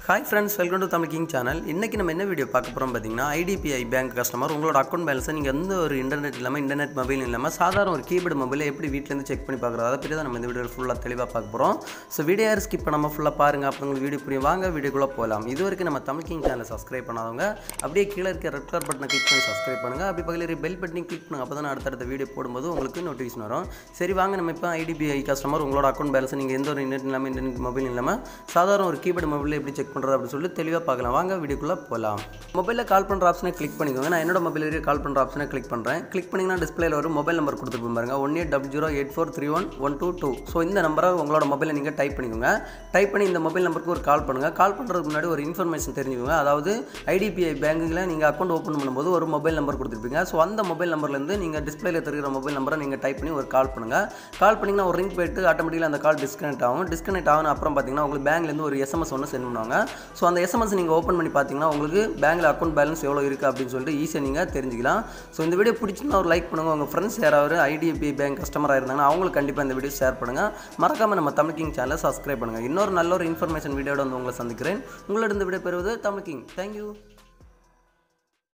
hi friends welcome to Tamil king channel இன்றைக்கி நம்ம என்ன வீடியோ பார்க்க போகிறோம் பார்த்தீங்கன்னா ஐடிபிஐ பேங்க் கஸ்டமர் உங்களோட அக்கௌண்ட் பேலன்ஸை நீங்கள் எந்த ஒரு இன்டர்நெட் இல்லாமல் இன்டர்நெட் மொபைல் இல்லாமல் சாதாரண ஒரு கீபோர்டு மொபைலை எப்படி வீட்டிலேருந்து செக் பண்ணி பார்க்குறது அதை பற்றி தான் நம்ம இந்த வீடியோ ஃபுல்லாக தெளிவாக பார்க்க போகிறோம் ஸோ வீடியோ யார் ஸ்கிப் பண்ணாமல் ஃபுல்லாக பாருங்கள் அப்போ உங்களுக்கு வீடியோ புரியும் வாங்க வீடியோக்குள்ளே போகலாம் இது வரைக்கும் நம்ம தமிழ் கிங் சேனலை சப்ஸ்கிரைப் பண்ணாதவங்க அப்படியே கீழே இருக்க ரெட் கலர் பட்டனை கிளிக் பண்ணி சப்ஸ்கிரைப் பண்ணுங்கள் அப்படி பக்கத்தில் இருக்க பெல் பட்டனை கிளிக் பண்ணுங்கள் அப்போ தான் அடுத்தடுத்த வீடியோ போடும்போது உங்களுக்கு நோட்டிஃபிகேஷன் வரும் சரி வாங்க நம்ம இப்போ ஐடிபிஐ கஸ்டமர் உங்களோட அக்கௌண்ட் பேலன்ஸ் நீங்கள் எந்த ஒரு இன்டர்நெட் இல்லாமல் இன்டர்நெட் மொபைல் இல்லாமல் சாதாரண ஒரு கீபோர்டு மொபைலில் எப்படி செக் பண்ணுறது அப்படின்னு சொல்லி தெளிவாக பார்க்கலாம் வாங்க வீடியோக்குள்ளே போகலாம் மொபைலில் கால் பண்ணுற ஆப்ஷனை கிளிக் பண்ணிக்கோங்க நான் என்னோட மொபைல் வரைக்கும் கால் பண்ணுற ஆப்ஷனை கிளிக் பண்ணுறேன் கிளிக் பண்ணிங்கன்னா டிஸ்பிளேல ஒரு மொபைல் நம்பர் கொடுத்துருப்போம் பாருங்க one eight double zero eight four three one one two two so இந்த நம்பரை உங்களோட மொபைலில் நீங்கள் டைப் பண்ணிக்கோங்க டைப் பண்ணி இந்த மொபைல் நம்பருக்கு ஒரு கால் பண்ணுங்கள் கால் பண்ணுறதுக்கு முன்னாடி ஒரு இன்ஃபர்மேஷன் தெரிஞ்சுக்கோங்க அதாவது ஐடிபிஐ பேங்க்கில் நீங்கள் அக்கௌண்ட் ஓப்பன் பண்ணும்போது ஒரு மொபைல் நம்பர் கொடுத்துருப்பீங்க ஸோ அந்த மொபைல் நம்பர்லேருந்து நீங்கள் டிஸ்பிளேல தெரிகிற மொபைல் நம்பரை நீங்கள் டைப் பண்ணி ஒரு கால் பண்ணுங்கள் கால் பண்ணிங்கன்னா ஒரு ரிங் போயிட்டு ஆட்டோமேட்டிக்காக அந்த கால் டிஸ்கனெக்ட் ஆகும் டிஸ்கனெக்ட் ஆகும் அப்புறம் பார்த்தீங்கன்னா உங்களுக்கு பேங்க்லேருந்து ஒரு எஸ்எம்எஸ் ஒன்று சென்ட் பண்ணுவாங்க ஸோ அந்த எஸ்எம்எஸ் நீங்கள் ஓப்பன் பண்ணி பார்த்தீங்கன்னா உங்களுக்கு பேங்க்கில் அக்கௌண்ட் பேலன்ஸ் எவ்வளோ இருக்குது அப்படின்னு சொல்லிட்டு ஈஸியாக நீங்கள் தெரிஞ்சுக்கலாம் ஸோ இந்த வீடியோ பிடிச்சிருந்தா ஒரு லைக் பண்ணுங்கள் உங்கள் ஃப்ரெண்ட்ஸ் யாராவது ஐடிஎஃபி பேங்க் கஸ்டமராக இருந்தாங்கன்னா அவங்களுக்கு கண்டிப்பாக இந்த வீடியோ ஷேர் பண்ணுங்கள் மறக்காமல் நம்ம தமிழ் கிங் சேனலை சப்ஸ்கிரைப் பண்ணுங்கள் இன்னொரு நல்ல ஒரு இன்ஃபர்மேஷன் வீடியோட வந்து உங்களை சந்திக்கிறேன் உங்களிடம் விடை பெறுவது தமிழ் கிங் தேங்க்யூ